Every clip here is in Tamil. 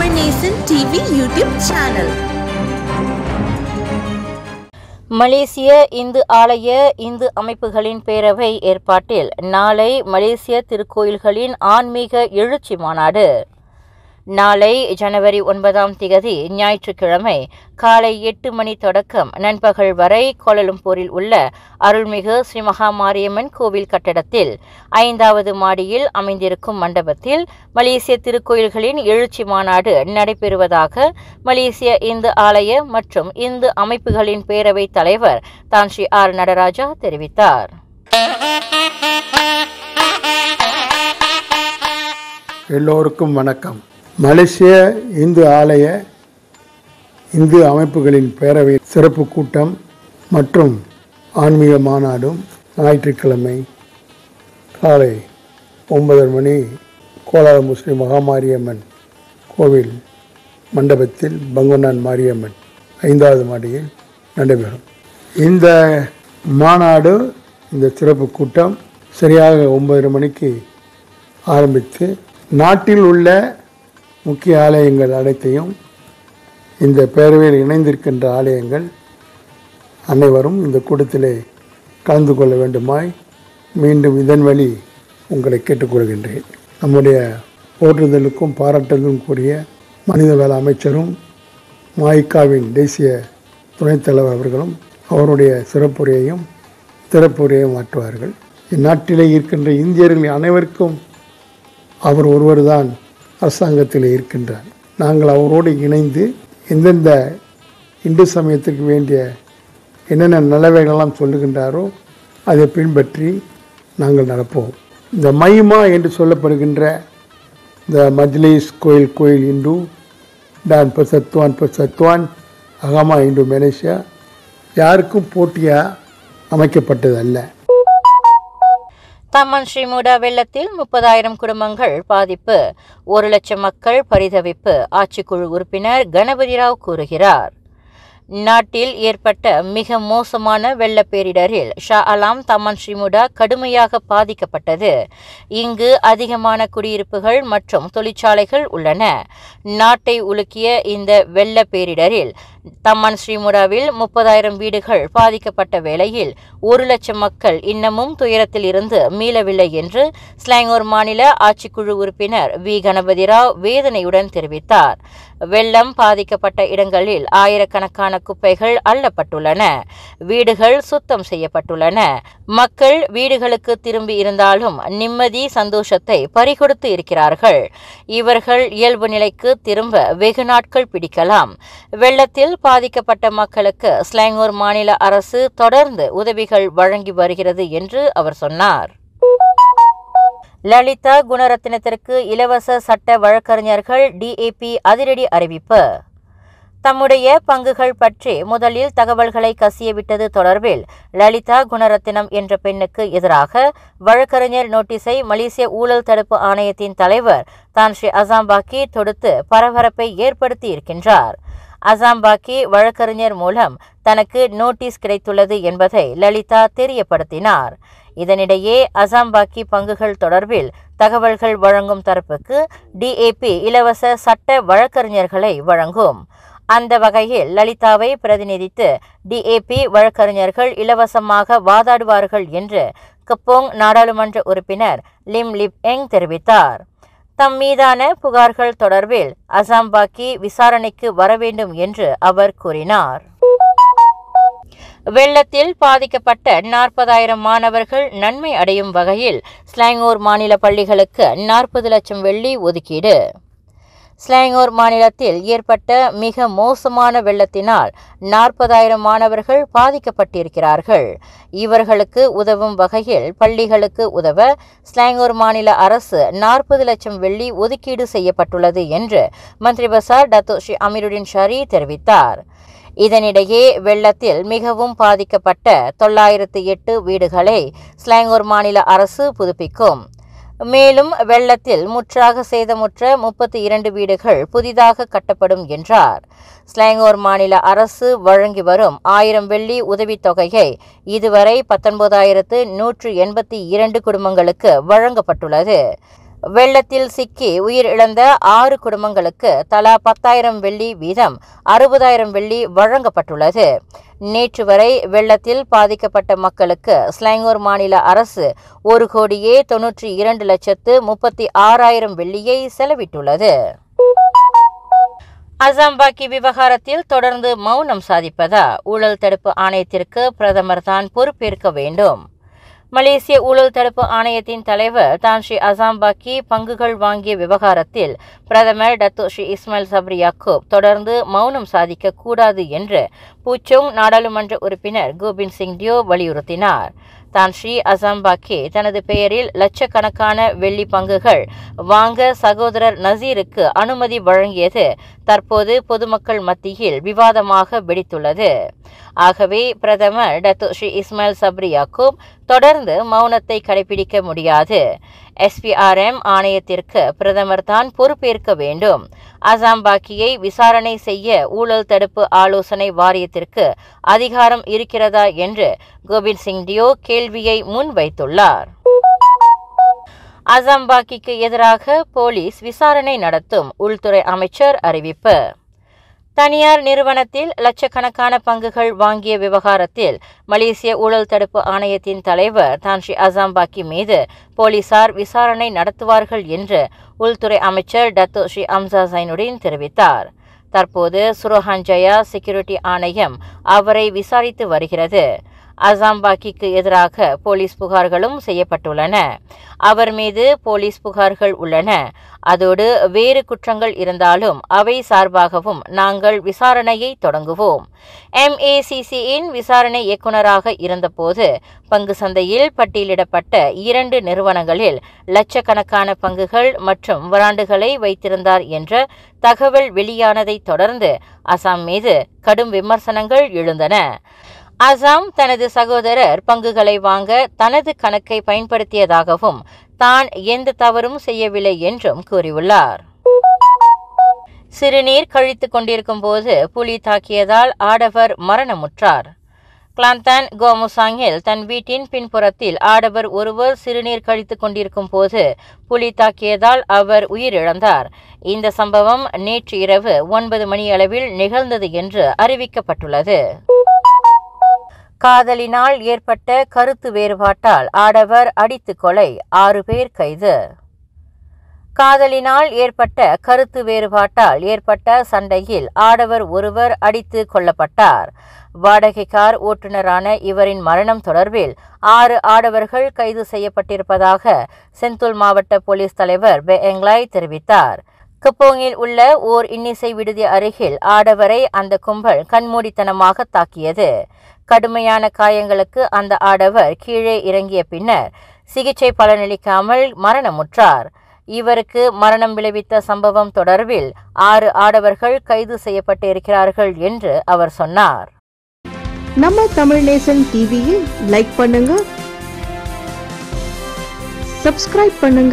Tamil Nation TV YouTube channel. மலேசிய இந்து ஆலய இந்து அமைப்புகளின் பேரவை ஏற்பாட்டில் நாளை மலேசிய திருக்கோயில்களின் ஆன்மீக எழுச்சி மாநாடு நாளை ஜனவரி ஒன்பதாம் திகதி ஞாயிற்றுக்கிழமை காலை எட்டு மணி தொடக்கம் நண்பகல் வரை கோலலம்பூரில் உள்ள அருள்மிகு ஸ்ரீ மகாமாரியம்மன் கோவில் கட்டடத்தில் ஐந்தாவது மாடியில் அமைந்திருக்கும் மண்டபத்தில் மலேசிய திருக்கோயில்களின் எழுச்சி மாநாடு நடைபெறுவதாக மலேசிய இந்து ஆலய மற்றும் இந்து அமைப்புகளின் பேரவைத் தலைவர் தான் ஸ்ரீ ஆர் நடராஜா தெரிவித்தார் எல்லோருக்கும் வணக்கம் மலேசிய இந்து ஆலய இந்து அமைப்புகளின் பேரவை சிறப்பு கூட்டம் மற்றும் ஆன்மீக மாநாடும் ஞாயிற்றுக்கிழமை காலை ஒன்பதரை மணி கோலால முஸ்லிம் மகாமாரியம்மன் கோவில் மண்டபத்தில் பங்குனான் மாரியம்மன் ஐந்தாவது மாடியில் நடைபெறும் இந்த மாநாடு இந்த சிறப்பு கூட்டம் சரியாக ஒன்பதரை மணிக்கு ஆரம்பித்து நாட்டில் உள்ள முக்கிய ஆலயங்கள் அனைத்தையும் இந்த பேரவையில் இணைந்திருக்கின்ற ஆலயங்கள் அனைவரும் இந்த கூட்டத்திலே கலந்து கொள்ள வேண்டுமாய் மீண்டும் இதன் வழி உங்களை கேட்டுக்கொள்கின்றேன் நம்முடைய போற்றுதலுக்கும் பாராட்டுதலும் கூறிய மனிதவள அமைச்சரும் மாய்காவின் தேசிய துணைத் தலைவர் அவர்களும் அவருடைய சிறப்புரையையும் சிறப்புரையும் ஆற்றுவார்கள் இந்நாட்டிலே இருக்கின்ற இந்தியர்கள் அனைவருக்கும் அவர் ஒருவர்தான் அரசாங்கத்தில் இருக்கின்றார் நாங்கள் அவரோடு இணைந்து எந்தெந்த இந்து சமயத்திற்கு வேண்டிய என்னென்ன நிலவைகளெல்லாம் சொல்லுகின்றாரோ அதை பின்பற்றி நாங்கள் நடப்போம் இந்த மைமா என்று சொல்லப்படுகின்ற இந்த மஜ்லிஸ் கோயில் கோயில் இந்து டான் பசத்வான் பசத்வான் அகமா இந்து மலேசியா யாருக்கும் போட்டியாக அமைக்கப்பட்டது அல்ல தம்மன் ஸ்ரீமுடா வெள்ளத்தில் முப்பதாயிரம் குடும்பங்கள் பாதிப்பு ஒரு லட்சம் மக்கள் பரிதவிப்பு ஆட்சிக்குழு உறுப்பினர் கணபதி ராவ் கூறுகிறார் நாட்டில் ஏற்பட்ட மிக மோசமான வெள்ள பேரிடரில் ஷா அலாம் தமன் ஸ்ரீமுடா கடுமையாக பாதிக்கப்பட்டது இங்கு அதிகமான குடியிருப்புகள் மற்றும் தொழிற்சாலைகள் உள்ளன நாட்டை உலுக்கிய இந்த வெள்ள பேரிடரில் தம்மன் ஸ்ரீமுடாவில் முப்பதாயிரம் வீடுகள் பாதிக்கப்பட்ட வேளையில் ஒரு லட்சம் மக்கள் இன்னமும் துயரத்தில் இருந்து மீளவில்லை என்று ஸ்லாங்கூர் மாநில ஆட்சிக்குழு உறுப்பினர் வி கணபதி ராவ் வேதனையுடன் தெரிவித்தார் வெள்ளம் பாதிக்கப்பட்ட இடங்களில் ஆயிரக்கணக்கான குப்பைகள் அள்ளப்பட்டுள்ளன வீடுகள் சுத்தம் செய்யப்பட்டுள்ளன மக்கள் வீடுகளுக்கு திரும்பி இருந்தாலும் நிம்மதி சந்தோஷத்தை பறிகொடுத்து இருக்கிறார்கள் இவர்கள் இயல்பு நிலைக்கு திரும்ப வெகு நாட்கள் பிடிக்கலாம் வெள்ளத்தில் பாதிக்கப்பட்ட மக்களுக்கு ஸ்லாங்கூர் மாநில அரசு தொடர்ந்து உதவிகள் வழங்கி வருகிறது என்று அவர் சொன்னார் லலிதா குணரத்னத்திற்கு இலவச சட்ட வழக்கறிஞர்கள் டிஏபி அதிரடி அறிவிப்பு தம்முடைய பங்குகள் பற்றி முதலில் தகவல்களை கசியவிட்டது தொடர்பில் லலிதா குணரத்னம் என்ற பெண்ணுக்கு எதிராக வழக்கறிஞர் நோட்டீஸை மலேசிய ஊழல் தடுப்பு ஆணையத்தின் தலைவர் தான் ஸ்ரீ அசாம்பாக்கி தொடுத்து பரபரப்பை ஏற்படுத்தி இருக்கின்றார் அசாம்பாக்கி வழக்கறிஞர் மூலம் தனக்கு நோட்டீஸ் கிடைத்துள்ளது என்பதை லலிதா தெரியப்படுத்தினார் இதனிடையே அசாம்பாக்கி பங்குகள் தொடர்பில் தகவல்கள் வழங்கும் தரப்புக்கு டிஏபி இலவச சட்ட வழக்கறிஞர்களை வழங்கும் அந்த வகையில் லலிதாவை பிரதிநிதித்து டிஏபி வழக்கறிஞர்கள் இலவசமாக வாதாடுவார்கள் என்று கப்போங் நாடாளுமன்ற உறுப்பினர் லிம் லிப் எங் தெரிவித்தார் தம் மீதான புகார்கள் தொடர்பில் அசாம்பாக்கி விசாரணைக்கு வர வேண்டும் என்று அவர் கூறினார் வெள்ளத்தில் பாதிக்கப்பட்ட நாற்பதாயிரம் மாணவர்கள் நன்மை அடையும் வகையில் ஸ்லாங்கூர் மாநில பள்ளிகளுக்கு நாற்பது லட்சம் வெள்ளி ஒதுக்கீடு ஸ்லாங்கூர் மாநிலத்தில் ஏற்பட்ட மிக மோசமான வெள்ளத்தினால் நாற்பதாயிரம் மாணவர்கள் பாதிக்கப்பட்டிருக்கிறார்கள் இவர்களுக்கு உதவும் வகையில் பள்ளிகளுக்கு உதவ ஸ்லாங்கூர் மாநில அரசு நாற்பது லட்சம் வெள்ளி ஒதுக்கீடு செய்யப்பட்டுள்ளது என்று மந்திரி பசார் டத்தோ ஸ்ரீ அமீருடின் ஷரி தெரிவித்தார் இதனிடையே வெள்ளத்தில் மிகவும் பாதிக்கப்பட்ட தொள்ளாயிரத்து எட்டு வீடுகளை ஸ்லாங்கூர் மாநில அரசு புதுப்பிக்கும் மேலும் வெள்ளத்தில் முற்றாக சேதமுற்ற முப்பத்தி இரண்டு வீடுகள் புதிதாக கட்டப்படும் என்றார் ஸ்லாங்கோர் மாநில அரசு வழங்கி வரும் ஆயிரம் வெள்ளி உதவித்தொகையை இதுவரை பத்தொன்பதாயிரத்து நூற்று எண்பத்தி இரண்டு குடும்பங்களுக்கு வழங்கப்பட்டுள்ளது வெள்ளத்தில் சிக்கி உயிரிழந்த ஆறு குடும்பங்களுக்கு தலா பத்தாயிரம் வெள்ளி வீதம் அறுபதாயிரம் வெள்ளி வழங்கப்பட்டுள்ளது நேற்று வரை வெள்ளத்தில் பாதிக்கப்பட்ட மக்களுக்கு ஸ்லாங்கூர் மாநில அரசு ஒரு கோடியே தொன்னூற்றி இரண்டு லட்சத்து முப்பத்தி ஆறாயிரம் வெள்ளியை செலவிட்டுள்ளது அசாம்பாக்கி விவகாரத்தில் தொடர்ந்து மௌனம் சாதிப்பதா ஊழல் தடுப்பு ஆணையத்திற்கு பிரதமர் தான் பொறுப்பேற்க வேண்டும் மலேசிய ஊழல் தடுப்பு ஆணையத்தின் தலைவர் தான் ஸ்ரீ அசாம்பாக்கி பங்குகள் வாங்கிய விவகாரத்தில் பிரதமர் Datuk Sri Ismail Sabri Yaakob தொடர்ந்து மௌனம் சாதிக்க கூடாது என்று பூச்சோங் நாடாளுமன்ற உறுப்பினர் கோபிந்த் சிங் டியோ வலியுறுத்தினார் தான் ஸ்ரீ அசாம்பாக்கி தனது பெயரில் லட்சக்கணக்கான வெள்ளி பங்குகள் வாங்க சகோதரர் நசீருக்கு அனுமதி வழங்கியது தற்போது பொதுமக்கள் மத்தியில் விவாதமாக வெடித்துள்ளது ஆகவே பிரதமர் Datuk Sri Ismail Sabri Yaakob தொடர்ந்து மௌனத்தை கடைபிடிக்க முடியாது எஸ்பிஆர்எம் ஆணையத்திற்கு பிரதமர் தான் பொறுப்பேற்க வேண்டும் அசாம்பாக்கியை விசாரணை செய்ய ஊழல் தடுப்பு ஆலோசனை வாரியத்திற்கு அதிகாரம் இருக்கிறதா என்று கோவிந்த் சிங் டியோ கேள்வியை முன்வைத்துள்ளார் அசாம்பாக்கிக்கு எதிராக போலீஸ் விசாரணை நடத்தும் உள்துறை அமைச்சர் அறிவிப்பு தனியார் நிறுவனத்தில் லட்சக்கணக்கான பங்குகள் வாங்கிய விவகாரத்தில் மலேசிய ஊழல் தடுப்பு ஆணையத்தின் தலைவர் தான்ஷி அசாம்பாக்கி மீது போலீசார் விசாரணை நடத்துவார்கள் என்று உள்துறை அமைச்சர் டத்தோ ஸ்ரீ அம்சா சைனுடின் தெரிவித்தார் தற்போது சுரோஹான்ஜயா செக்யூரிட்டி ஆணையம் அவரை விசாரித்து வருகிறது அசாம்பாக்கிக்கு எதிராக போலீஸ் புகார்களும் செய்யப்பட்டுள்ளன அவர் மீது போலீஸ் புகார்கள் உள்ளன அதோடு வேறு குற்றங்கள் இருந்தாலும் அவை சார்பாகவும் நாங்கள் விசாரணையை தொடங்குவோம் எம்ஏசிசியின் விசாரணை இயக்குநராக இருந்தபோது பங்கு சந்தையில் பட்டியலிடப்பட்ட இரண்டு நிறுவனங்களில் லட்சக்கணக்கான பங்குகள் மற்றும் வராண்டுகளை வைத்திருந்தார் என்ற தகவல் வெளியானதைத் தொடர்ந்து அசாம் மீது கடும் விமர்சனங்கள் எழுந்தன அசாம் தனது சகோதரர் பங்குகளை வாங்க தனது கணக்கை பயன்படுத்தியதாகவும் தான் எந்த தவறும் செய்யவில்லை என்றும் கூறியுள்ளார் சிறுநீர் கழித்துக் கொண்டிருக்கும் போது புலி தாக்கியதால் ஆடவர் மரணமுற்றார் கிளாந்தான் கோமுசாங்கில் தன் வீட்டின் பின்புறத்தில் ஆடவர் ஒருவர் சிறுநீர் கழித்துக் கொண்டிருக்கும் போது புலி தாக்கியதால் அவர் உயிரிழந்தார் இந்த சம்பவம் நேற்று இரவு ஒன்பது மணி அளவில் நிகழ்ந்தது என்று அறிவிக்கப்பட்டுள்ளது காதலினால் ஏற்பட்ட கருத்து வேறுபாட்டால் ஆடவர் அடித்து கொலை ஆறு பேர் கைது காதலினால் ஏற்பட்ட கருத்து வேறுபாட்டால் ஏற்பட்ட சண்டையில் ஆடவர் ஒருவர் அடித்து கொல்லப்பட்டார் வாடகை கார் ஓட்டுநரான இவரின் மரணம் தொடர்பில் ஆறு ஆடவர்கள் கைது செய்யப்பட்டிருப்பதாக செந்துல் மாவட்ட போலீஸ் தலைவர் பெ எங்லாய் தெரிவித்தார் குப்போங்கில் உள்ள ஓர் இன்னிசை விடுதி அருகில் ஆடவரை அந்த கும்பல் கண்மூடித்தனமாக தாக்கியது கடுமையான காயங்களுக்கு அந்த ஆடவர் கீழே இறங்கிய பின்னர் சிகிச்சை பலனளிக்காமல் மரணமுற்றார் இவருக்கு மரணம் விளைவித்த சம்பவம் தொடர்பில் ஆறு ஆடவர்கள் கைது செய்யப்பட்டிருக்கிறார்கள் என்று அவர் சொன்னார் நம்ம தமிழ் நேசன் டிவியில் லைக் பண்ணுங்க சப்ஸ்கிரைப் பண்ணுங்க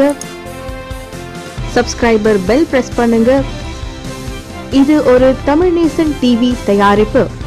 சப்ஸ்கிரைபர் பெல் பிரஸ் பண்ணுங்க இது ஒரு தமிழ் நேசன் டிவி தயாரிப்பு